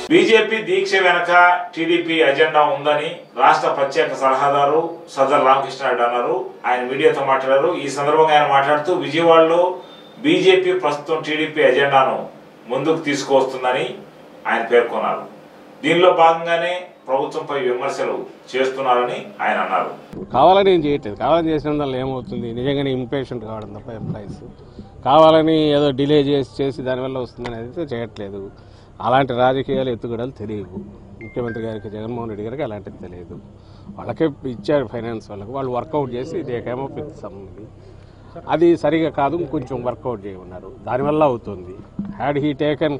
BJP దీక్ష వెనక TDP agenda ఉందని రాష్ట్ర ప్రత్యేక సలహాదారు సదర్ రామకృష్ణారెడ్డి అన్నారు ఆయన మీడియాతో మాట్లాడారు ఈ సందర్భంగా ఆయన మాట్లాడుతూ విజయవాడలో బీజేపీ ప్రస్తుతం టీడీపీ ఎజెండాను ముందుకు తీసుకువస్తుందని ఆయన పేర్కొన్నారు దీనిలో భాగంగానే ప్రభుత్వంపై విమర్శలు చేస్తున్నారని ఆయన అన్నారు కావాలని ఏం చేయట్లేదు కావాలని చేసిన దానిలో ఏమవుతుంది నిజంగానే ఇంపేషెంట్ కావడం తప్ప ఎంప్లాయీస్ కావాలని ఏదో డిలే చేసి చేసి దానివల్ల వస్తుందని అయితే చేయట్లేదు అలాంటి రాజకీయాలు ఎత్తుగడలు తెలియవు ముఖ్యమంత్రి గారికి జగన్మోహన్ రెడ్డి గారికి అలాంటిది తెలియదు వాళ్ళకే ఇచ్చారు ఫైనాన్స్ వాళ్ళకి వాళ్ళు వర్కౌట్ చేసి దే కేమప్ విత్ సమ్ అది సరిగా కాదు కొంచెం వర్కౌట్ చేయమన్నారు దానివల్ల అవుతుంది హ్యాడ్ హీ టేకెన్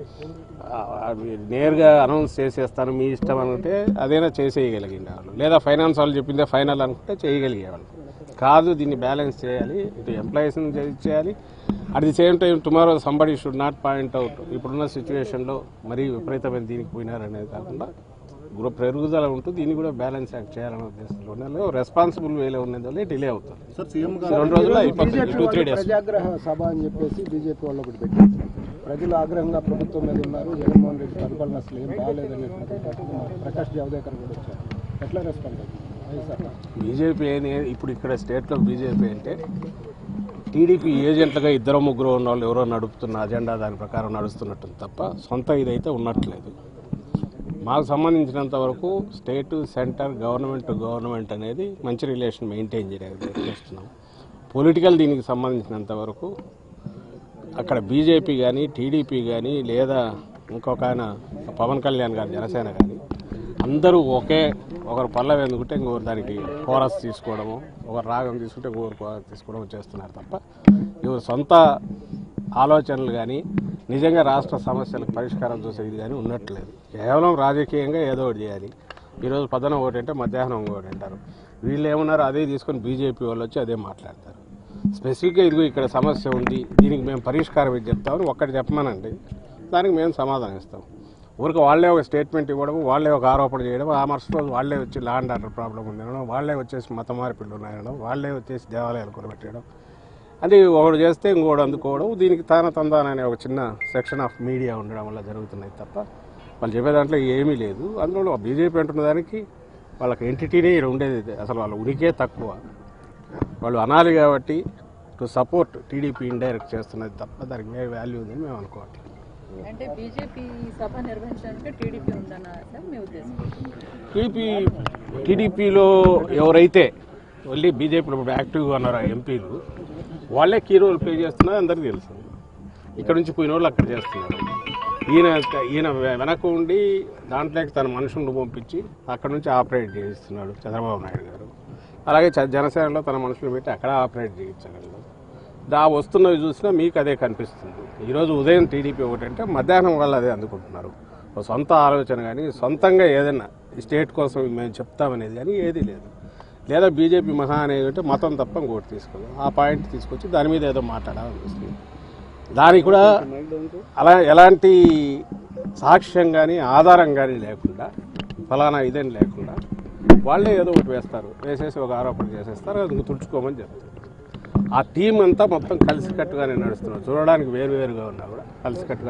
నేరుగా అనౌన్స్ చేసేస్తాను మీ ఇష్టం అనుకుంటే అదైనా చేసేయగలిగింది వాళ్ళు లేదా ఫైనాన్స్ వాళ్ళు చెప్పిందే ఫైనల్ అనుకుంటే చేయగలిగేవాళ్ళు కాదు దీన్ని బ్యాలెన్స్ చేయాలి ఇటు ఎంప్లాయీస్ని చేయాలి at the same time tomorrow somebody should not point out ఇప్పుడున్న సిచ్యువేషన్లో మరీ విపరీతమైన దీనికి పోయినారనేది కాకుండా గ్రో పెరుగుదల ఉంటూ దీన్ని కూడా బ్యాలెన్స్ యాక్ట్ చేయాలనే ఉద్దేశంలో రెస్పాన్సిబుల్ వేలో ఉన్నది వల్ల డిలే అవుతుంది సార్ సీఎం రెండు రోజుల్లో అయిపోతుంది టూ త్రీ డేస్ ప్రజాగ్రహ సభ అని చెప్పేసి బీజేపీ వాళ్ళు ఒకటి పెట్టారు ప్రజలు ఆగ్రహంగా ప్రభుత్వం మీద ఉన్నారు జగన్మోహన్ రెడ్డి పరిపాలన అసలు ఏం బాగాలేదనేటువంటి ప్రకాష్ జావదేకర్ కూడా వచ్చారు ఎట్లా రెస్పాండ్ అవుతుంది సార్ బీజేపీ అని ఇప్పుడు ఇక్కడ స్టేట్లో బీజేపీ అంటే టీడీపీ ఏజెంట్లుగా ఇద్దరు ముగ్గురు ఉన్న వాళ్ళు ఎవరో నడుపుతున్న అజెండా దాని ప్రకారం నడుస్తున్నట్టు తప్ప సొంత ఇదైతే ఉన్నట్లేదు మాకు సంబంధించినంత వరకు స్టేట్ సెంటర్ గవర్నమెంట్ గవర్నమెంట్ అనేది మంచి రిలేషన్ మెయింటైన్ చేయడానికి చేస్తున్నాం పొలిటికల్ దీనికి సంబంధించినంత వరకు అక్కడ బీజేపీ కానీ టీడీపీ కానీ లేదా ఇంకొక ఆయన పవన్ కళ్యాణ్ గారు జనసేన కానీ అందరూ ఒకే ఒకరు పల్లవి ఎందుకుంటే ఇంకొకరు దానికి కోరస్ తీసుకోవడము ఒకరు రాగం తీసుకుంటే ఇంకొకరు కోరస్ తీసుకోవడం చేస్తున్నారు తప్ప ఇవరు సొంత ఆలోచనలు కానీ నిజంగా రాష్ట్ర సమస్యలకు పరిష్కారం చూసే ఇది కానీ ఉన్నట్లేదు కేవలం రాజకీయంగా ఏదో ఒకటి చేయాలి ఈరోజు పదన ఒకటి అంటే మధ్యాహ్నం ఒకటి అంటారు వీళ్ళు ఏమన్నారు అదే తీసుకొని బీజేపీ వాళ్ళు వచ్చి అదే మాట్లాడతారు స్పెసిఫిక్గా ఇదిగో ఇక్కడ సమస్య ఉంది దీనికి మేము పరిష్కారం ఇది చెప్తామని ఒక్కటి చెప్పమనండి దానికి మేము సమాధానం ఇస్తాం ఊరికి వాళ్ళే ఒక స్టేట్మెంట్ ఇవ్వడం వాళ్ళే ఒక ఆరోపణ చేయడం ఆ మరుసటి రోజు వాళ్ళే వచ్చి ల్యాండ్ ఆర్డర్ ప్రాబ్లం ఉంది అనడం వాళ్ళే వచ్చేసి మత మార్పిళ్ళు ఉన్నాయనడం వాళ్ళే వచ్చేసి దేవాలయాలు కొనబెట్టడం అది ఒకడు చేస్తే ఇంకోటి అందుకోవడం దీనికి తాన తందాన అనే ఒక చిన్న సెక్షన్ ఆఫ్ మీడియా ఉండడం వల్ల జరుగుతున్నాయి తప్ప వాళ్ళు చెప్పే దాంట్లో ఏమీ లేదు అందులో బీజేపీ అంటున్న దానికి వాళ్ళకి ఎంటిటీనే ఇక్కడ ఉండేది అసలు వాళ్ళ ఉనికే తక్కువ వాళ్ళు అనాలి కాబట్టి టు సపోర్ట్ టీడీపీ ఇండైరెక్ట్ చేస్తున్నది తప్ప దానికి ఏ వాల్యూ ఉందని మేము అనుకోవట్లేదు అంటే బీజేపీ సభ నిర్వహించడానికి టీడీపీ ఉందన్న సార్ మీ ఉద్దేశం టీడీపీ టీడీపీలో ఎవరైతే మళ్ళీ బీజేపీలో ఇప్పుడు యాక్టివ్గా ఉన్నారో ఎంపీలు వాళ్ళే కీ రోల్ ప్లే చేస్తున్నారో అందరికీ తెలుసు ఇక్కడ నుంచి పోయిన వాళ్ళు అక్కడ చేస్తున్నారు ఈయన ఈయన వెనక ఉండి దాంట్లోకి తన మనుషులను పంపించి అక్కడ నుంచి ఆపరేట్ చేయిస్తున్నాడు చంద్రబాబు నాయుడు గారు అలాగే చ- జనసేనలో తన మనుషులు పెట్టి అక్కడ ఆపరేట్ చేయించగలరు దా వస్తున్నవి చూసినా మీకు అదే కనిపిస్తుంది ఈరోజు ఉదయం టీడీపీ ఒకటంటే మధ్యాహ్నం వాళ్ళు అదే అందుకుంటున్నారు ఒక సొంత ఆలోచన కానీ సొంతంగా ఏదైనా ఈ స్టేట్ కోసం మేము చెప్తామనేది కానీ ఏదీ లేదు లేదా బీజేపీ మహా అనేది అంటే మతం తప్ప ఇంకోటి తీసుకోదు ఆ పాయింట్ తీసుకొచ్చి దాని మీద ఏదో మాట్లాడాలనిపిస్తుంది దానికి కూడా అలా ఎలాంటి సాక్ష్యం కానీ ఆధారం కానీ లేకుండా ఫలానా ఇదని లేకుండా వాళ్ళే ఏదో ఒకటి వేస్తారు వేసేసి ఒక ఆరోపణ చేసేస్తారు అది తుడుచుకోమని చెప్తారు ఆ టీం అంతా మొత్తం కలిసికట్టుగానే నడుస్తున్నారు చూడడానికి వేరు వేరుగా ఉన్నా కూడా కలిసికట్టుగా